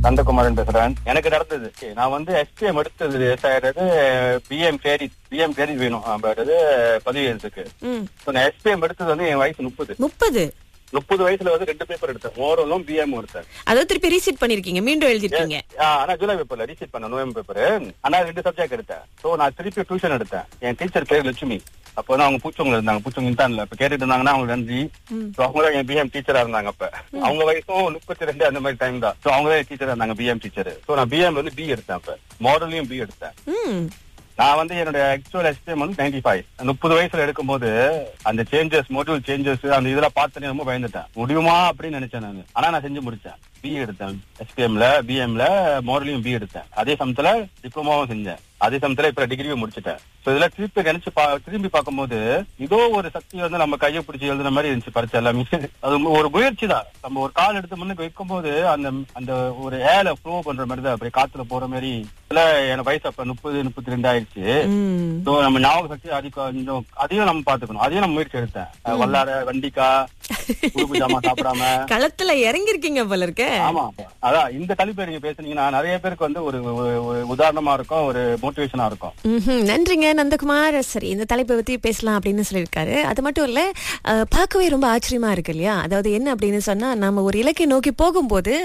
நந்தகுமாரன் பேசுறேன் எனக்கு நடந்தது Okay, நான் வந்து எஸ்பிஎம் எடுத்தது ஆயிடுறது பிஎம் கேரி பிஎம் கேரி வேணும் அப்படின்றது பதிவு எழுத்துக்கு ம் So, நான் எஸ்பிஎம் எடுத்தது வந்து என் வயசு முப்பது முப்பது முப்பது வயசுல வந்து ரெண்டு பேப்பர் எடுத்தேன் ஓரலும் பிஎம் எடுத்தேன் அதாவது திருப்பி ரீசீட் பண்ணிருக்கீங்க மீண்டும் எழுதிருக்கீங்க ஆ, ஆனா ஜூலை பேப்பர்ல ரீசீட் பண்ண நவம்பர் பேப்பர் ஆனா ரெண்டு சப்ஜெக்ட் எடுத்தேன் சோ நான் திருப்பி டியூஷன் எடுத்தேன் என் டீச்சர் பேர் லட்சுமி அப்போ வந்து அவங்க பூச்சவங்க இருந்தாங்க பூச்சவங்க இன்டர்ன்ல இப்ப கேட்டுட்டு இருந்தாங்கன்னா அவங்க நன்றி So, அவங்க தான் என் பிஎம் டீச்சரா இருந்தாங்க அப்ப அவங்க வயசும் முப்பத்தி ரெண்டு அந்த மாதிரி டைம் தான் சோ அவங்க தான் டீச்சரா இருந்தாங்க பிஎம் டீச்சர் சோ நான் பிஎம் வந்து பி எடுத்தேன் அப்ப மாடலையும் பி எடுத்தேன் ம் நான் வந்து என்னோட ஆக்சுவல் எஸ்பிஎம் வந்து நைன்டி ஃபைவ் முப்பது வயசுல எடுக்கும்போது அந்த சேஞ்சஸ் மோட்டிவ் சேஞ்சஸ் அந்த இதெல்லாம் பார்த்து ரொம்ப பயந்துட்டேன் முடியுமா அப்படின்னு நினைச்சேன் நான் ஆனா நான் செஞ்சு முடிச்சேன் பி எடுத்தேன் எஸ்பிஎம்ல பிஎம்ல மோரலையும் பி எடுத்தேன் அதே சமயத்துல டிப்ளமாவும் செஞ்சேன் அதே சமயத்துல இப்ப டிகிரியும் முடிச்சிட்டேன் சோ இதெல்லாம் திருப்பி நினைச்சு பா- திரும்பி பார்க்கும்போது ஏதோ ஒரு சக்தி வந்து நம்ம கையை பிடிச்சி எழுதுன மாதிரி இருந்துச்சு பரிச்சை எல்லாமே அது ஒரு முயற்சி தான் நம்ம ஒரு கால் எடுத்து முன்னுக்கு வைக்கும்போது அந்த அந்த ஒரு ஏல ஃப்ளோ பண்ற மாதிரி தான் அப்படியே காத்துல போற மாதிரி இதுல எனக்கு வயசு அப்ப முப்பது முப்பத்தி ரெண்டு ஆயிடுச்சு ம் So, நம்ம ஞாபக சக்தி அதிகம் கொஞ்சம் அதையும் நம்ம பாத்துக்கணும் அதையும் நம்ம முயற்சி எடுத்தேன் அஹ் வல்லார வண்டிக்கா உடுப்பு ஜாமான் சாப்பிடாம களத்துல இறங்கிருக்கீங்க போல இருக்க ஆமா அதான் இந்த தலைப்பு நீங்க பேசுனீங்கன்னா நிறைய பேருக்கு வந்து ஒரு ஒரு- ஒரு உதாரணமா இருக்கும் ஒரு மோட்டிவேஷனா இருக்கும் ம்ஹும். நன்றிங்க நந்தகுமார் சரி இந்த தலைப்பை பத்தி பேசலாம் அப்படின்னு சொல்லியிருக்காரு அது மட்டும் இல்ல அஹ், பார்க்கவே ரொம்ப ஆச்சரியமா இருக்கு இல்லையா அதாவது என்ன அப்படின்னு சொன்னா நம்ம ஒரு இலக்கை நோக்கி போகும்போது